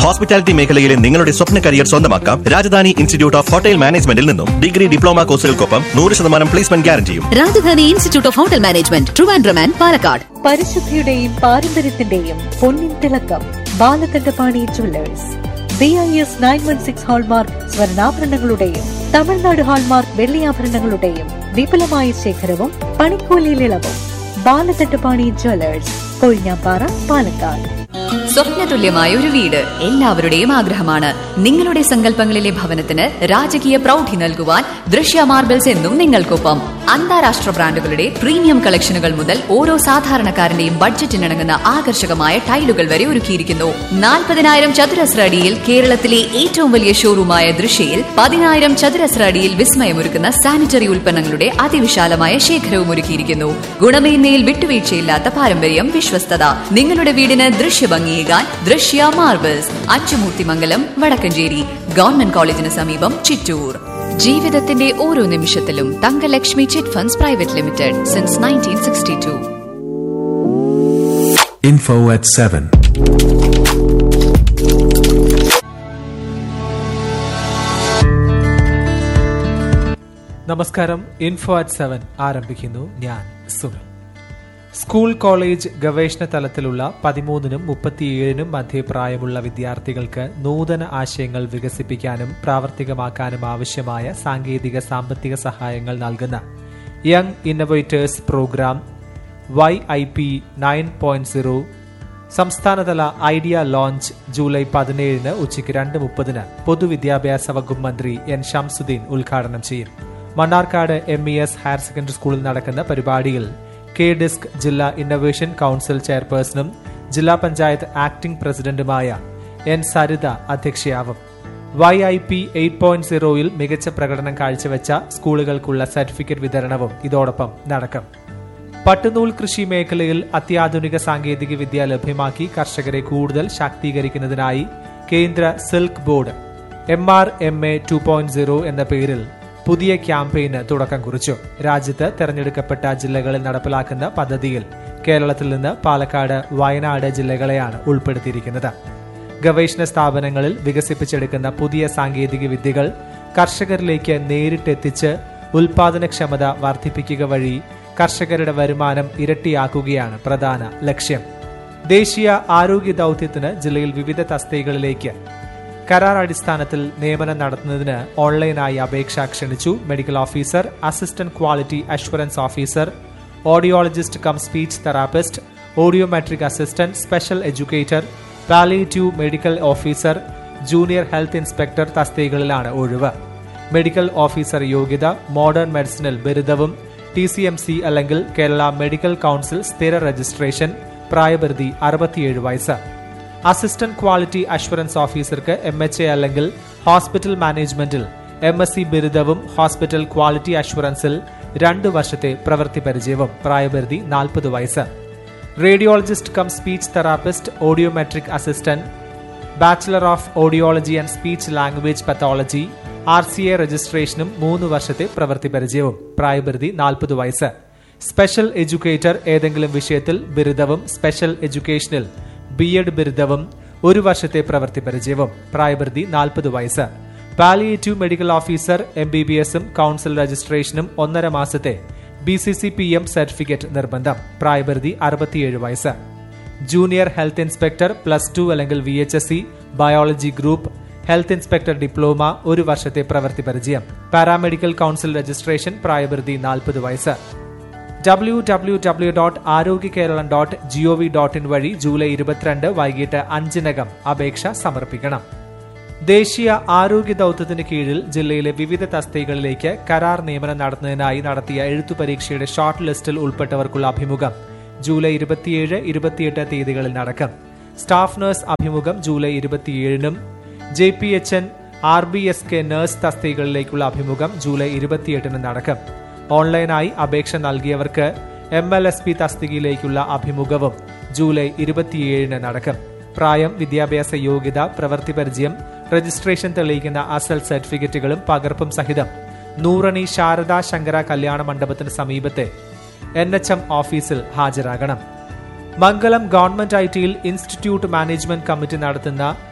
Hospitality മേഖലയിലെ നിങ്ങളുടെ സ്വപ്ന career സ്വന്തമാക്കാം രാജധാനി ഇൻസ്റ്റിറ്റ്യൂട്ട് ഓഫ് ഹോട്ടൽ മാനേജ്മെന്റിൽ നിന്നും ഡിഗ്രി ഡിപ്ലോമ കോഴ്സുകൾക്കൊപ്പം നൂറ് ശതമാനം പ്ലേസ്മെന്റ് ഗ്യാരണ്ടിയും Rajadhani institute of hotel management Trivandrum and Palakkad പരിശുദ്ധിയുടെയും പാരമ്പര്യത്തിന്റെയും പൊന്നിൻ തിളക്കം Balakandapani jewellers B I S nine one six hallmark സ്വർണ്ണാഭരണങ്ങളുടെയും തമിഴ്നാട് ഹാൾമാർക്ക് വെള്ളിയാഭരണങ്ങളുടെയും വിപുലമായ ശേഖരവും പണിക്കൂലിയിൽ ഇളവും ബാലകണ്ഠപാണി ജ്വല്ലേഴ്സ് കൊഴിഞ്ഞാപ്പാറ പാലക്കാട് സ്വപ്നതുല്യമായ ഒരു വീട് എല്ലാവരുടെയും ആഗ്രഹമാണ് നിങ്ങളുടെ സങ്കല്പങ്ങളിലെ ഭവനത്തിന് രാജകീയ പ്രൗഢി നൽകുവാൻ ദൃശ്യ മാർബിൾസ് എന്നും നിങ്ങൾക്കൊപ്പം അന്താരാഷ്ട്ര ബ്രാൻഡുകളുടെ പ്രീമിയം കളക്ഷനുകൾ മുതൽ ഓരോ സാധാരണക്കാരന്റെയും ബഡ്ജറ്റിനിണങ്ങുന്ന ആകർഷകമായ ടൈലുകൾ വരെ ഒരുക്കിയിരിക്കുന്നു നാൽപ്പതിനായിരം ചതുരശ്ര അടിയിൽ കേരളത്തിലെ ഏറ്റവും വലിയ ഷോറൂമായ ദൃശ്യയിൽ പതിനായിരം ചതുരശ്ര അടിയിൽ വിസ്മയമൊരുക്കുന്ന സാനിറ്ററി ഉൽപ്പന്നങ്ങളുടെ അതിവിശാലമായ ശേഖരവും ഒരുക്കിയിരിക്കുന്നു ഗുണമേന്മയിൽ വിട്ടുവീഴ്ചയില്ലാത്ത പാരമ്പര്യം വിശ്വസ്തത നിങ്ങളുടെ വീടിന് ദൃശ്യഭംഗിയേകാൻ ദൃശ്യ മാർബിൾസ് അച്ചുമൂർത്തിമംഗലം വടക്കഞ്ചേരി ഗവൺമെന്റ് കോളേജിന് സമീപം ചിറ്റൂർ ജീവിതത്തിന്റെ ഓരോ നിമിഷത്തിലും Thankalakshmi chit funds private limited since nineteen sixty two Info at 7. നമസ്കാരം ഇൻഫോ അറ്റ് സെവൻ ആരംഭിക്കുന്നു ഞാൻ സുനിൽ സ്കൂൾ കോളേജ് ഗവേഷണ തലത്തിലുള്ള പതിമൂന്നിനും മുപ്പത്തിയേഴിനും മധ്യേ പ്രായമുള്ള വിദ്യാർത്ഥികൾക്ക് നൂതന ആശയങ്ങൾ വികസിപ്പിക്കാനും പ്രാവർത്തികമാക്കാനും ആവശ്യമായ സാങ്കേതിക സാമ്പത്തിക സഹായങ്ങൾ നൽകുന്ന young innovators program Y I P nine point zero സംസ്ഥാനതല ഐഡിയ ലോഞ്ച് ജൂലൈ പതിനേഴിന് ഉച്ചയ്ക്ക് രണ്ട് മുപ്പതിന് പൊതുവിദ്യാഭ്യാസ വകുപ്പ് മന്ത്രി എൻ ഷംസുദ്ദീൻ ഉദ്ഘാടനം ചെയ്യും Mannarkkad M E S higher secondary സ്കൂളിൽ നടക്കുന്ന പരിപാടിയിൽ കെ ഡിസ്ക് ജില്ലാ ഇന്നൊവേഷൻ കൌൺസിൽ ചെയർപേഴ്സണും ജില്ലാ പഞ്ചായത്ത് ആക്ടിംഗ് പ്രസിഡന്റുമായ എൻ സരിത അധ്യക്ഷയാവും Y I P eight point സീറോയിൽ മികച്ച പ്രകടനം കാഴ്ചവെച്ച സ്കൂളുകൾക്കുള്ള സർട്ടിഫിക്കറ്റ് വിതരണവും ഇതോടൊപ്പം നടക്കും പട്ടുനൂൽ കൃഷി മേഖലയിൽ അത്യാധുനിക സാങ്കേതിക വിദ്യ ലഭ്യമാക്കി കർഷകരെ കൂടുതൽ ശാക്തീകരിക്കുന്നതിനായി കേന്ദ്ര silk board M R M A two point zero എന്ന പേരിൽ പുതിയ ക്യാമ്പയിന് തുടക്കം കുറിച്ചു രാജ്യത്ത് തെരഞ്ഞെടുക്കപ്പെട്ട ജില്ലകളിൽ നടപ്പിലാക്കുന്ന പദ്ധതിയിൽ കേരളത്തിൽ നിന്ന് പാലക്കാട് വയനാട് ജില്ലകളെയാണ് ഉൾപ്പെടുത്തിയിരിക്കുന്നത് ഗവേഷണ സ്ഥാപനങ്ങളിൽ വികസിപ്പിച്ചെടുക്കുന്ന പുതിയ സാങ്കേതിക വിദ്യകൾ കർഷകരിലേക്ക് നേരിട്ടെത്തിച്ച് ഉൽപാദനക്ഷമത വർദ്ധിപ്പിക്കുക വഴി കർഷകരുടെ വരുമാനം ഇരട്ടിയാക്കുകയാണ് പ്രധാന ലക്ഷ്യം ദേശീയ ആരോഗ്യ ദൌത്യത്തിന് ജില്ലയിൽ വിവിധ തസ്തികകളിലേക്ക് കരാർ അടിസ്ഥാനത്തിൽ നിയമനം നടത്തുന്നതിന് ഓൺലൈനായി അപേക്ഷ ക്ഷണിച്ചു medical officer assistant quality assurance officer audiologist cum speech therapist audiometric assistant special educator palliative medical officer junior health inspector തസ്തികകളിലാണ് ഒഴിവ് മെഡിക്കൽ ഓഫീസർ യോഗ്യത മോഡേൺ മെഡിസിനിൽ ബിരുദവും ടി സി എം സി അല്ലെങ്കിൽ കേരള മെഡിക്കൽ കൌൺസിൽ സ്ഥിര രജിസ്ട്രേഷൻ പ്രായപരിധി അറുപത്തിയേഴ് വയസ്സ് അസിസ്റ്റന്റ് ക്വാളിറ്റി അഷ്വറൻസ് ഓഫീസർക്ക് എം എച്ച് എ അല്ലെങ്കിൽ ഹോസ്പിറ്റൽ മാനേജ്മെന്റിൽ എം എസ് സി ബിരുദവും ഹോസ്പിറ്റൽ ക്വാളിറ്റി അഷ്വറൻസിൽ രണ്ട് വർഷത്തെ പ്രവൃത്തി പരിചയവും പ്രായപരിധി നാൽപ്പത് വയസ്സ് radiologist come speech therapist audiometric assistant bachelor of audiology and speech language pathology R C A രജിസ്ട്രേഷനും മൂന്ന് വർഷത്തെ പ്രവൃത്തി പരിചയവും പ്രായപരിധി നാൽപ്പത് വയസ്സ് സ്പെഷ്യൽ എഡ്യൂക്കേറ്റർ ഏതെങ്കിലും വിഷയത്തിൽ ബിരുദവും സ്പെഷ്യൽ എഡ്യൂക്കേഷനിൽ ബി എഡ് ബിരുദവും ഒരു വർഷത്തെ പ്രവൃത്തി പരിചയവും പ്രായപരിധി നാൽപ്പത് വയസ്സ് palliative medical officer M B B എസും കൌൺസിൽ രജിസ്ട്രേഷനും ഒന്നര മാസത്തെ B C C P M certificate നിർബന്ധം പ്രായപരിധി അറുപത്തിയേഴ് വയസ്സ് junior health inspector plus two അല്ലെങ്കിൽ V H S C biology group health inspector diploma ഒരു വർഷത്തെ പ്രവൃത്തി പരിചയം പാരാമെഡിക്കൽ കൌൺസിൽ രജിസ്ട്രേഷൻ പ്രായപരിധി നാൽപ്പത് വയസ്സ് W W W dot Arogya Keralam dot G O V dot in വഴി ജൂലൈ ഇരുപത്തിരണ്ട് വൈകിട്ട് അഞ്ചിനകം അപേക്ഷ സമർപ്പിക്കണം ദേശീയ ആരോഗ്യ ദൌത്യത്തിന് കീഴിൽ ജില്ലയിലെ വിവിധ തസ്തികകളിലേക്ക് കരാർ നിയമനം നടത്തുന്നതിനായി നടത്തിയ എഴുത്തു പരീക്ഷയുടെ ഷോർട്ട് ലിസ്റ്റിൽ ഉൾപ്പെട്ടവർക്കുള്ള അഭിമുഖം ജൂലൈ ഇരുപത്തിയേഴ് ഇരുപത്തിയെട്ട് തീയതികളിൽ നടക്കും സ്റ്റാഫ് നഴ്സ് അഭിമുഖം ജൂലൈ ഇരുപത്തിയേഴിനും J P H N R B S K nurse തസ്തികകളിലേക്കുള്ള അഭിമുഖം ജൂലൈ ഇരുപത്തിയെട്ടിന് നടക്കും ഓൺലൈനായി അപേക്ഷ നൽകിയവർക്ക് എം എൽ എസ് പി തസ്തികയിലേക്കുള്ള അഭിമുഖവും ജൂലൈ ഇരുപത്തിയേഴിന് നടക്കും പ്രായം വിദ്യാഭ്യാസ യോഗ്യത പ്രവൃത്തി പരിചയം രജിസ്ട്രേഷൻ തെളിയിക്കുന്ന അസൽ സർട്ടിഫിക്കറ്റുകളും പകർപ്പും സഹിതം നൂറണി ശാരദാ ശങ്കര കല്യാണ മണ്ഡപത്തിന് സമീപത്തെ എൻ എച്ച് എം ഓഫീസിൽ ഹാജരാകണം മംഗലം ഗവൺമെന്റ് ഐ ടിയിൽ ഇൻസ്റ്റിറ്റ്യൂട്ട് മാനേജ്മെന്റ് കമ്മിറ്റി നടത്തുന്ന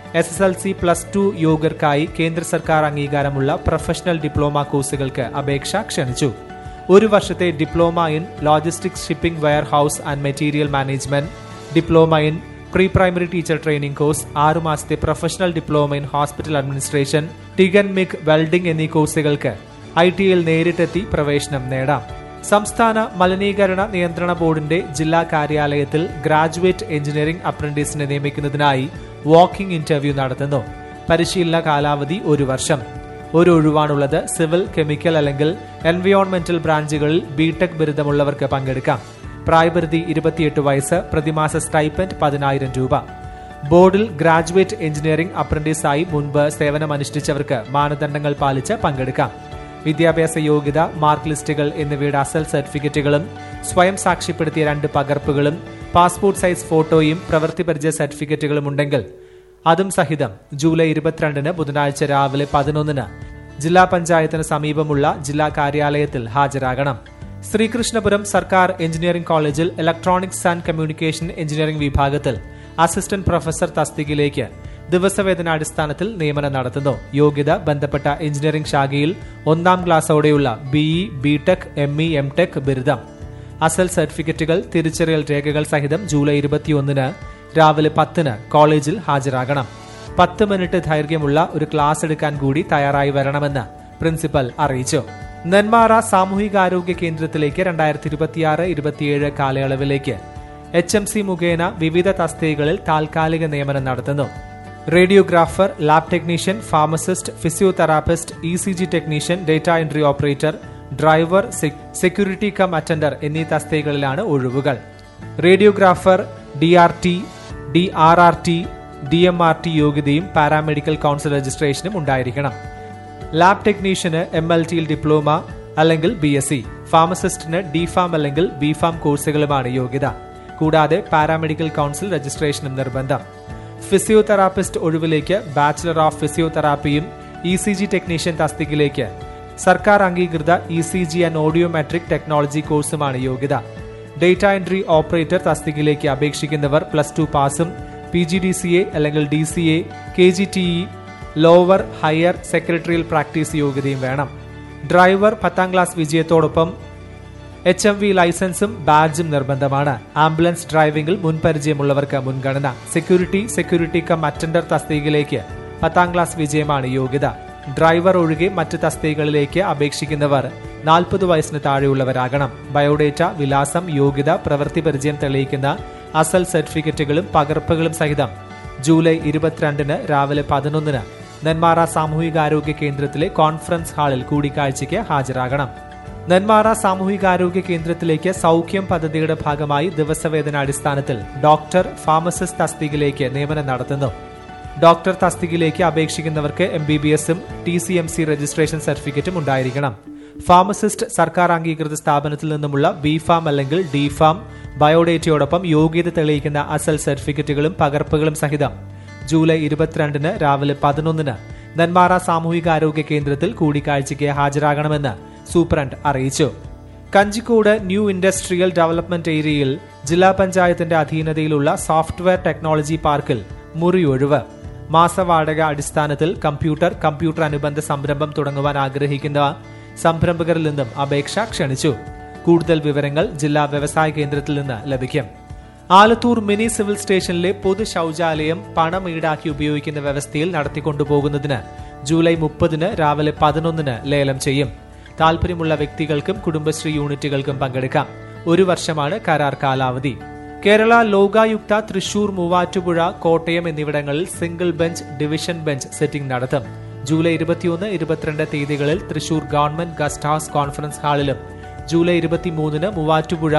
S S L C plus two യോഗ്യർക്കായി കേന്ദ്ര സർക്കാർ അംഗീകാരമുള്ള പ്രൊഫഷണൽ ഡിപ്ലോമ കോഴ്സുകൾക്ക് അപേക്ഷ ക്ഷണിച്ചു ഒരു വർഷത്തെ diploma in logistics shipping warehouse and material management diploma in pre primary teacher training course ആറു മാസത്തെ professional diploma in hospital administration TIG and MIG welding എന്നീ കോഴ്സുകൾക്ക് ഐ ടിയിൽ നേരിട്ടെത്തി പ്രവേശനം നേടാം സംസ്ഥാന മലിനീകരണ നിയന്ത്രണ ബോർഡിന്റെ ജില്ലാ കാര്യാലയത്തിൽ ഗ്രാജുവേറ്റ് എഞ്ചിനീയറിംഗ് അപ്രന്റീസിനെ നിയമിക്കുന്നതിനായി വാക്കിംഗ് ഇന്റർവ്യൂ നടത്തുന്നു പരിശീലന കാലാവധി ഒരു വർഷം ഒരു ഒഴിവാണുള്ളത് സിവിൽ കെമിക്കൽ അല്ലെങ്കിൽ എൻവയോൺമെന്റൽ ബ്രാഞ്ചുകളിൽ ബിടെക് ബിരുദമുള്ളവർക്ക് പങ്കെടുക്കാം പ്രായപരിധി ഇരുപത്തിയെട്ട് വയസ്സ് പ്രതിമാസ സ്റ്റൈപ്പൻഡ് പതിനായിരം രൂപ ബോർഡിൽ ഗ്രാജുവേറ്റ് എഞ്ചിനീയറിംഗ് അപ്രന്റീസായി മുൻപ് സേവനമനുഷ്ഠിച്ചവർക്ക് മാനദണ്ഡങ്ങൾ പാലിച്ച് പങ്കെടുക്കാം വിദ്യാഭ്യാസ യോഗ്യത മാർക്ക് ലിസ്റ്റുകൾ എന്നിവയുടെ അസൽ സർട്ടിഫിക്കറ്റുകളും സ്വയം സാക്ഷ്യപ്പെടുത്തിയ രണ്ട് പകർപ്പുകളും പാസ്പോർട്ട് സൈസ് ഫോട്ടോയും പ്രവൃത്തി പരിചയ സർട്ടിഫിക്കറ്റുകളും ഉണ്ടെങ്കിൽ അതും സഹിതം ജൂലൈ ഇരുപത്തിരണ്ടിന് ബുധനാഴ്ച രാവിലെ പതിനൊന്നിന് ജില്ലാ പഞ്ചായത്തിന് സമീപമുള്ള ജില്ലാ കാര്യാലയത്തിൽ ഹാജരാകണം ശ്രീകൃഷ്ണപുരം സർക്കാർ എഞ്ചിനീയറിംഗ് കോളേജിൽ ഇലക്ട്രോണിക്സ് ആൻഡ് കമ്മ്യൂണിക്കേഷൻ എഞ്ചിനീയറിംഗ് വിഭാഗത്തിൽ അസിസ്റ്റന്റ് പ്രൊഫസർ തസ്തികയിലേക്ക് ദിവസവേതനാടിസ്ഥാനത്തിൽ നിയമനം നടത്തുന്നു യോഗ്യത ബന്ധപ്പെട്ട എഞ്ചിനീയറിംഗ് ശാഖയിൽ ഒന്നാം ക്ലാസ്സോടെയുള്ള B E B Tech M E M Tech ബിരുദം അസൽ സർട്ടിഫിക്കറ്റുകൾ തിരിച്ചറിയൽ രേഖകൾ സഹിതം ജൂലൈ ഇരുപത്തിയൊന്നിന് രാവിലെ പത്തിന് കോളേജിൽ ഹാജരാകണം പത്ത് മിനിറ്റ് ദൈർഘ്യമുള്ള ഒരു ക്ലാസ് എടുക്കാൻ കൂടി തയ്യാറായി വരണമെന്ന് പ്രിൻസിപ്പൽ അറിയിച്ചു നെന്മാറ സാമൂഹികാരോഗ്യ കേന്ദ്രത്തിലേക്ക് രണ്ടായിരത്തി ഇരുപത്തിയാറ് ഇരുപത്തിയേഴ് കാലയളവിലേക്ക് എച്ച് എം സി മുഖേന വിവിധ തസ്തികകളിൽ താൽക്കാലിക നിയമനം നടത്തുന്നു radiographer lab technician pharmacist physiotherapist E C G technician data entry operator driver security cum attender എന്നീ തസ്തികകളിലാണ് ഒഴിവുകൾ radiographer D R T D R R T D M R T യോഗ്യതയും paramedical council രജിസ്ട്രേഷനും ഉണ്ടായിരിക്കണം ലാബ് ടെക്നീഷ്യന് M L ടിയിൽ diploma അല്ലെങ്കിൽ B S C ഫാർമസിസ്റ്റിന് ഡി ഫാം അല്ലെങ്കിൽ ബി ഫാം കോഴ്സുകളുമാണ് യോഗ്യത കൂടാതെ പാരാമെഡിക്കൽ കൗൺസിൽ രജിസ്ട്രേഷനും നിർബന്ധം ഫിസിയോതെറാപ്പിസ്റ്റ് ഒഴിവിലേക്ക് ബാച്ചിലർ ഓഫ് ഫിസിയോതെറാപ്പിയും ഇ സി ജി ടെക്നീഷ്യൻ തസ്തികയിലേക്ക് സർക്കാർ അംഗീകൃത E C G and audiometric technology കോഴ്സുമാണ് യോഗ്യത ഡേറ്റ എൻട്രി ഓപ്പറേറ്റർ തസ്തികയിലേക്ക് അപേക്ഷിക്കുന്നവർ പ്ലസ് ടു പാസും P G D C A അല്ലെങ്കിൽ D C A K G T E lower higher secretarial practice യോഗ്യതയും വേണം ഡ്രൈവർ പത്താം ക്ലാസ് വിജയത്തോടൊപ്പം എച്ച് എം വി ലൈസൻസും ബാഡ്ജും നിർബന്ധമാണ് ആംബുലൻസ് ഡ്രൈവിംഗിൽ മുൻപരിചയമുള്ളവർക്ക് മുൻഗണന സെക്യൂരിറ്റി സെക്യൂരിറ്റി കം അറ്റൻഡർ തസ്തികയിലേക്ക് പത്താം ക്ലാസ് വിജയമാണ് യോഗ്യത ഡ്രൈവർ ഒഴികെ മറ്റ് തസ്തികകളിലേക്ക് അപേക്ഷിക്കുന്നവർ നാൽപ്പത് വയസ്സിന് താഴെയുള്ളവരാകണം ബയോഡേറ്റ വിലാസം യോഗ്യത പ്രവൃത്തി പരിചയം തെളിയിക്കുന്ന അസൽ സർട്ടിഫിക്കറ്റുകളും പകർപ്പുകളും സഹിതം ജൂലൈ ഇരുപത്തിരണ്ടിന് രാവിലെ പതിനൊന്നിന് നെന്മാറ സാമൂഹികാരോഗ്യ കേന്ദ്രത്തിലെ കോൺഫറൻസ് ഹാളിൽ കൂടിക്കാഴ്ചയ്ക്ക് ഹാജരാകണം നെന്മാറ സാമൂഹികാരോഗ്യ കേന്ദ്രത്തിലേക്ക് സൗഖ്യം പദ്ധതിയുടെ ഭാഗമായി ദിവസവേതനാടിസ്ഥാനത്തിൽ ഡോക്ടർ ഫാർമസിസ്റ്റ് തസ്തികയിലേക്ക് നിയമനം നടത്തുന്നു ഡോക്ടർ തസ്തികയിലേക്ക് അപേക്ഷിക്കുന്നവർക്ക് എം ബി ബി എസും T C M C registration സർട്ടിഫിക്കറ്റും ഉണ്ടായിരിക്കണം ഫാർമസിസ്റ്റ് സർക്കാർ അംഗീകൃത സ്ഥാപനത്തിൽ നിന്നുമുള്ള ബി ഫാം അല്ലെങ്കിൽ ഡി ഫാം ബയോഡേറ്റയോടൊപ്പം യോഗ്യത തെളിയിക്കുന്ന അസൽ സർട്ടിഫിക്കറ്റുകളും പകർപ്പുകളും സഹിതം ജൂലൈ ഇരുപത്തിരണ്ടിന് രാവിലെ പതിനൊന്നിന് നെന്മാറ സാമൂഹികാരോഗ്യ കേന്ദ്രത്തിൽ കൂടിക്കാഴ്ചയ്ക്ക് ഹാജരാകണമെന്ന് സൂപ്രണ്ട് അറിയിച്ചു കഞ്ചിക്കോട് ന്യൂ ഇൻഡസ്ട്രിയൽ ഡെവലപ്മെന്റ് ഏരിയയിൽ ജില്ലാ പഞ്ചായത്തിന്റെ അധീനതയിലുള്ള സോഫ്റ്റ്വെയർ ടെക്നോളജി പാർക്കിൽ മുറി ഒഴിവ് മാസവാടക അടിസ്ഥാനത്തിൽ കമ്പ്യൂട്ടർ കമ്പ്യൂട്ടർ അനുബന്ധ സംരംഭം തുടങ്ങുവാൻ ആഗ്രഹിക്കുന്ന സംരംഭകരിൽ നിന്നും അപേക്ഷ ക്ഷണിച്ചു കൂടുതൽ വിവരങ്ങൾ ജില്ലാ വ്യവസായ കേന്ദ്രത്തിൽ നിന്ന് ലഭിക്കും ആലത്തൂർ മിനി സിവിൽ സ്റ്റേഷനിലെ പൊതു ശൌചാലയം പണം ഈടാക്കി ഉപയോഗിക്കുന്ന വ്യവസ്ഥയിൽ നടത്തിക്കൊണ്ടുപോകുന്നതിന് ജൂലൈ മുപ്പതിന് രാവിലെ പതിനൊന്നിന് ലേലം ചെയ്യും താൽപര്യമുള്ള വ്യക്തികൾക്കും കുടുംബശ്രീ യൂണിറ്റുകൾക്കും പങ്കെടുക്കാം ഒരു വർഷമാണ് കരാർ കാലാവധി കേരള ലോകായുക്ത തൃശൂർ മൂവാറ്റുപുഴ കോട്ടയം എന്നിവിടങ്ങളിൽ single bench division bench sitting നടത്തും ജൂലൈ ഇരുപത്തിയൊന്ന് ഇരുപത്തിരണ്ട് തീയതികളിൽ Thrissur government guest house conference ഹാളിലും ജൂലൈ ഇരുപത്തിമൂന്നിന് Muvattupuzha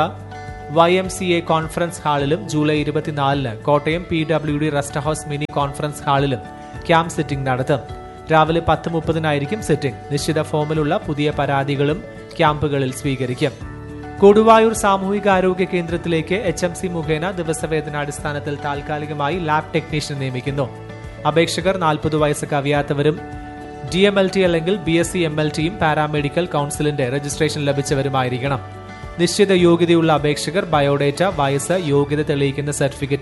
Y M C A conference ഹാളിലും ജൂലൈ ഇരുപത്തിനാലിന് Kottayam P W D rest house mini conference ഹാളിലും ക്യാമ്പ് സിറ്റിംഗ് നടത്തും രാവിലെ പത്ത് മുപ്പതിനായിരിക്കും സിറ്റിംഗ് നിശ്ചിത ഫോമിലുള്ള പുതിയ പരാതികളും ക്യാമ്പുകളിൽ സ്വീകരിക്കും കൊടുവായൂർ സാമൂഹികാരോഗ്യ കേന്ദ്രത്തിലേക്ക് എച്ച് എം സി മുഖേന ദിവസവേതനാടിസ്ഥാനത്തിൽ താൽക്കാലികമായി ലാബ് ടെക്നീഷ്യൻ നിയമിക്കുന്നു അപേക്ഷകർ നാൽപ്പത് വയസ്സ് കവിയാത്തവരും ഡി എം എൽ ടി അല്ലെങ്കിൽ B S C M L ടിയും പാരാമെഡിക്കൽ കൗൺസിലിന്റെ രജിസ്ട്രേഷൻ ലഭിച്ചവരുമായിരിക്കണം നിശ്ചിത യോഗ്യതയുള്ള അപേക്ഷകർ ബയോഡേറ്റ വയസ്സ് യോഗ്യത തെളിയിക്കുന്ന സർട്ടിഫിക്കറ്റ്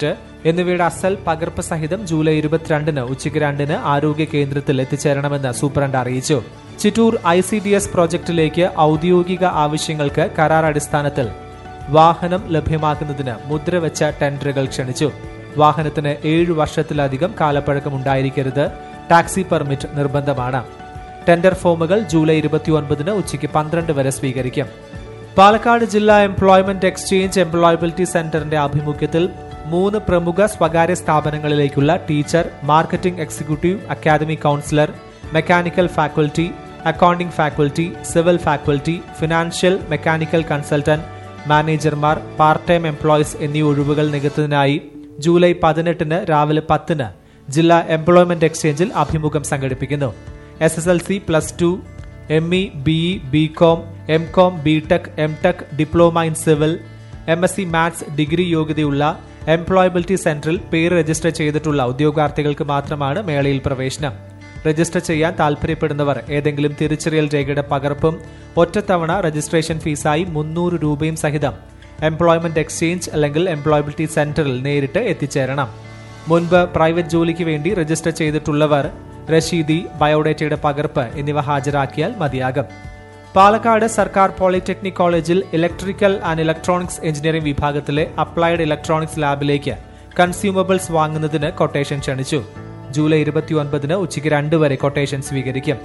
എന്നിവയുടെ അസൽ പകർപ്പ് സഹിതം ജൂലൈ ഇരുപത്തിരണ്ടിന് ഉച്ചയ്ക്ക് രണ്ടിന് ആരോഗ്യ കേന്ദ്രത്തിൽ എത്തിച്ചേരണമെന്ന് സൂപ്രണ്ട് അറിയിച്ചു Chittur I C D S പ്രോജക്റ്റിലേക്ക് ഔദ്യോഗിക ആവശ്യങ്ങൾക്ക് കരാർ അടിസ്ഥാനത്തിൽ വാഹനം ലഭ്യമാക്കുന്നതിന് മുദ്രവെച്ച ടെൻഡറുകൾ ക്ഷണിച്ചു വാഹനത്തിന് ഏഴു വർഷത്തിലധികം കാലപ്പഴക്കം ഉണ്ടായിരിക്കരുത് ടാക്സി പെർമിറ്റ് നിർബന്ധമാണ് ടെൻഡർ ഫോമുകൾ ജൂലൈ ഇരുപത്തിയൊൻപതിന് ഉച്ചയ്ക്ക് പന്ത്രണ്ട് വരെ സ്വീകരിക്കും പാലക്കാട് ജില്ലാ എംപ്ലോയ്മെന്റ് എക്സ്ചേഞ്ച് എംപ്ലോയബിലിറ്റി സെന്ററിന്റെ ആഭിമുഖ്യത്തിൽ മൂന്ന് പ്രമുഖ സ്വകാര്യ സ്ഥാപനങ്ങളിലേക്കുള്ള teacher marketing executive academic counsellor mechanical faculty accounting faculty civil faculty financial mechanical consultant മാനേജർമാർ പാർട്ട് ടൈം എംപ്ലോയീസ് എന്നീ ഒഴിവുകൾ നികത്തുന്നതിനായി ജൂലൈ പതിനെട്ടിന് രാവിലെ പത്തിന് ജില്ലാ എംപ്ലോയ്മെന്റ് എക്സ്ചേഞ്ചിൽ അഭിമുഖം സംഘടിപ്പിക്കുന്നു S S L C plus two M E BE B com M com B tech M tech diploma in civil M S C maths degree യോഗ്യതയുള്ള എംപ്ലോയബിലിറ്റി സെന്ററിൽ പേര് രജിസ്റ്റർ ചെയ്തിട്ടുള്ള ഉദ്യോഗാർത്ഥികൾക്ക് മാത്രമാണ് മേളയിൽ പ്രവേശനം രജിസ്റ്റർ ചെയ്യാൻ താൽപര്യപ്പെടുന്നവർ ഏതെങ്കിലും തിരിച്ചറിയൽ രേഖയുടെ പകർപ്പും ഒറ്റത്തവണ രജിസ്ട്രേഷൻ ഫീസായി മുന്നൂറ് രൂപയും സഹിതം എംപ്ലോയ്മെന്റ് എക്സ്ചേഞ്ച് അല്ലെങ്കിൽ എംപ്ലോയബിലിറ്റി സെന്ററിൽ നേരിട്ട് എത്തിച്ചേരണം മുൻപ് പ്രൈവറ്റ് ജോലിക്ക് വേണ്ടി രജിസ്റ്റർ ചെയ്തിട്ടുള്ളവർ രശീതി ബയോഡേറ്റയുടെ പകർപ്പ് എന്നിവ ഹാജരാക്കിയാൽ മതിയാകും പാലക്കാട് സർക്കാർ പോളിടെക്നിക് കോളേജിൽ ഇലക്ട്രിക്കൽ ആൻഡ് ഇലക്ട്രോണിക്സ് എഞ്ചിനീയറിംഗ് വിഭാഗത്തിലെ അപ്ലൈഡ് ഇലക്ട്രോണിക്സ് ലാബിലേക്ക് കൺസ്യൂമബിൾസ് വാങ്ങുന്നതിന് കൊട്ടേഷൻ ക്ഷണിച്ചു ജൂലൈ ഇരുപത്തിയൊൻപതിന് ഉച്ചയ്ക്ക് രണ്ട് വരെ കൊട്ടേഷൻ സ്വീകരിക്കും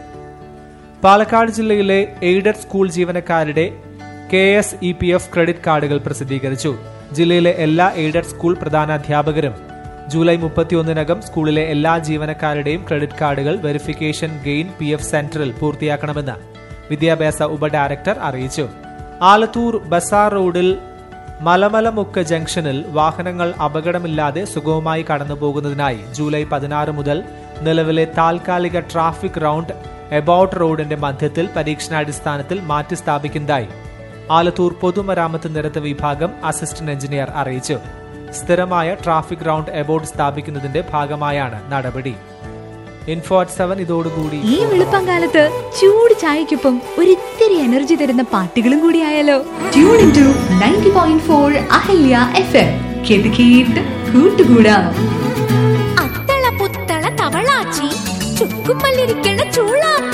പാലക്കാട് ജില്ലയിലെ എയ്ഡഡ് സ്കൂൾ ജീവനക്കാരുടെ K S E P F credit കാർഡുകൾ പ്രസിദ്ധീകരിച്ചു ജില്ലയിലെ എല്ലാ എയ്ഡഡ് സ്കൂൾ പ്രധാനാധ്യാപകരും ജൂലൈ മുപ്പത്തിയൊന്നിനകം സ്കൂളിലെ എല്ലാ ജീവനക്കാരുടെയും ക്രെഡിറ്റ് കാർഡുകൾ വെരിഫിക്കേഷൻ ഗെയിൻ പി എഫ് സെന്ററിൽ പൂർത്തിയാക്കണമെന്ന് വിദ്യാഭ്യാസ ഉപ ഡയറക്ടർ അറിയിച്ചു ആലത്തൂർ ബസാർ റോഡിൽ മലമലമുക്ക് ജംഗ്ഷനിൽ വാഹനങ്ങൾ അപകടമില്ലാതെ സുഗമമായി കടന്നുപോകുന്നതിനായി ജൂലൈ പതിനാറ് മുതൽ നിലവിലെ താൽക്കാലിക ട്രാഫിക് റൗണ്ട് എബൌട്ട് റോഡിന്റെ മധ്യത്തിൽ പരീക്ഷണാടിസ്ഥാനത്തിൽ മാറ്റി സ്ഥാപിക്കുന്നതായി ആലത്തൂർ പൊതുമരാമത്ത് നിരത്ത് വിഭാഗം അസിസ്റ്റന്റ് എഞ്ചിനീയർ അറിയിച്ചു സ്ഥിരമായ ട്രാഫിക് റൗണ്ട് എബൌട്ട് സ്ഥാപിക്കുന്നതിന്റെ ഭാഗമായാണ് നടപടി ഇൻഫോ അറ്റ് സെവൻ ഇതോടുകൂടി ഈ വെളുപ്പംകാലത്ത് ചൂട് ചായക്കൊപ്പം ഒരിത്തിരി എനർജി തരുന്ന പാട്ടുകളും കൂടി ആയാലോ tune in to ninety point four Ahalya F M കേട്ട് കേട്ട് കൂട്ടുകൂടാം അത്തള പുത്തള തവളാച്ചി ചുക്കുമല്ലിരിക്കണ ചൂളാപ്പി